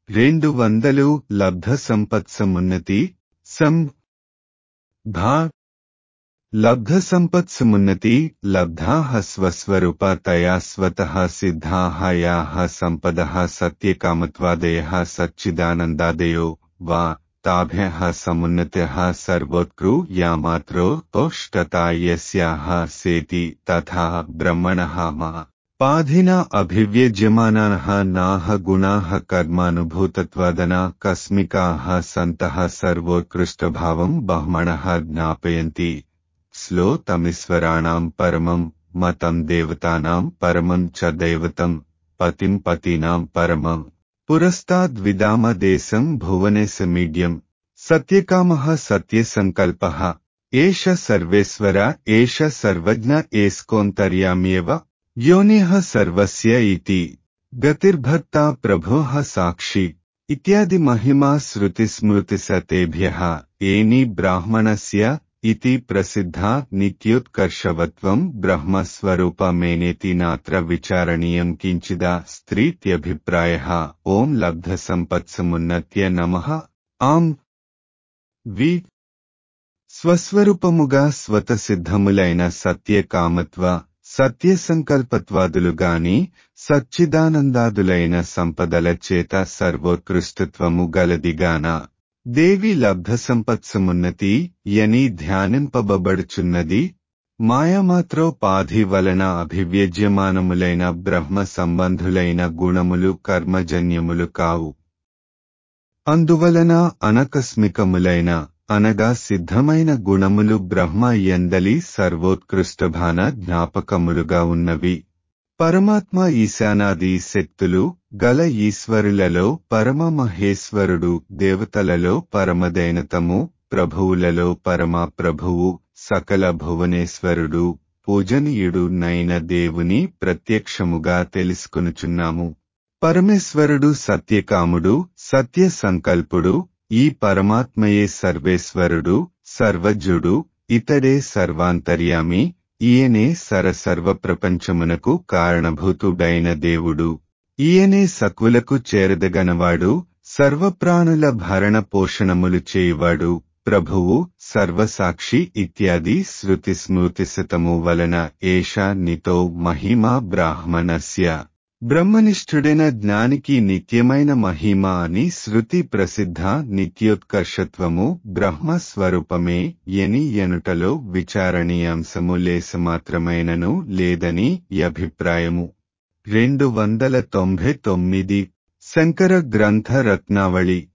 రెండు వందలు లబ్ధ సంపత్సమున్నతి సం భా లబ్ధ సంపత్సమున్నతి లబ్ధాః స్వస్వరూపతయా స్వతః సిద్ధాః యాః సంపదః సత్యకామత్వాదయः సచ్చిదానందాదయో వా ताभ्यः समुन्नत्यः सर्वोत्कृ यामात्रो ओष्टता यस्याः सेति तथा ब्रह्मणः मा पाधिना अभिव्यज्यमानाः नाह गुणाः कर्मानुभूतत्वादना कस्मिकाः सन्तः सर्वोत्कृष्टभावम् बह्मणः ज्ञापयन्ति श्लोतमीश्वराणाम् परमम् मतम् देवतानाम् परमम् च दैवतम् पतिम् पतीनाम् परमम् पुरस्ताद्विदामदेशम् भुवनेशमीड्यम् सत्यकामः सत्यसङ्कल्पः एष सर्वेश्वर एष सर्वज्ञ एस्कोऽन्तर्याम्येव योनिः सर्वस्य इति गतिर्भर्ता प्रभोः साक्षी इत्यादि महिमा श्रुतिस्मृतिसतेभ्यः एनि ब्राह्मणस्य इति प्रसिद्धा नित्योत्कर्षवत्वम् ब्रह्मस्वरूपमेनेति नात्र विचारणीयम् किञ्चिदा स्त्रीत्यभिप्रायः ओम् लब्धसम्पत्समुन्नत्य नमः ఆం వి స్వస్వరూపముగా స్వతసిద్ధములైన సత్యకామత్వ సత్య సంకల్పత్వాదులుగాని సచ్చిదానందాదులైన సంపదల చేత సర్వోత్కృష్టత్వము గలదిగాన దేవి లబ్ధ సంపత్సమున్నతి యని ధ్యానింపబడుచున్నది మాయామాత్రోపాధి వలన అభివ్యజ్యమానములైన బ్రహ్మ సంబంధులైన గుణములు కర్మజన్యములు కావు అందువలన అనకస్మికములైన అనగా సిద్ధమైన గుణములు బ్రహ్మ ఎందలి సర్వోత్కృష్టభాన జ్ఞాపకములుగా ఉన్నవి పరమాత్మ ఈశానాది శక్తులు గల ఈశ్వరులలో పరమ మహేశ్వరుడు దేవతలలో పరమదైనతము ప్రభువులలో పరమ ప్రభువు సకల భువనేశ్వరుడు పూజనీయుడు నైన దేవుని ప్రత్యక్షముగా తెలుసుకొనుచున్నాము పరమేశ్వరుడు సత్యకాముడు సత్య సంకల్పుడు ఈ పరమాత్మయే సర్వేశ్వరుడు సర్వజ్ఞుడు ఇతడే సర్వాంతర్యామి ఈయనే సరసర్వ ప్రపంచమునకు కారణభూతుడైన దేవుడు ఈయనే సకులకు చేరదగనవాడు సర్వప్రాణుల భరణ పోషణములు చేయువాడు ప్రభువు సర్వసాక్షి ఇత్యాది శృతి స్మృతిశతము వలన ఏషా నితో మహిమా బ్రాహ్మణస్య బ్రహ్మనిష్ఠుడైన జ్ఞానికి నిత్యమైన మహిమ అని శృతి ప్రసిద్ధ నిత్యోత్కర్షత్వము బ్రహ్మస్వరూపమే ఎని ఎనుటలో విచారణీయాంశము లేసమాత్రమైనను లేదని అభిప్రాయము రెండు వందల తొంభై తొమ్మిది శంకర గ్రంథ రత్నావళి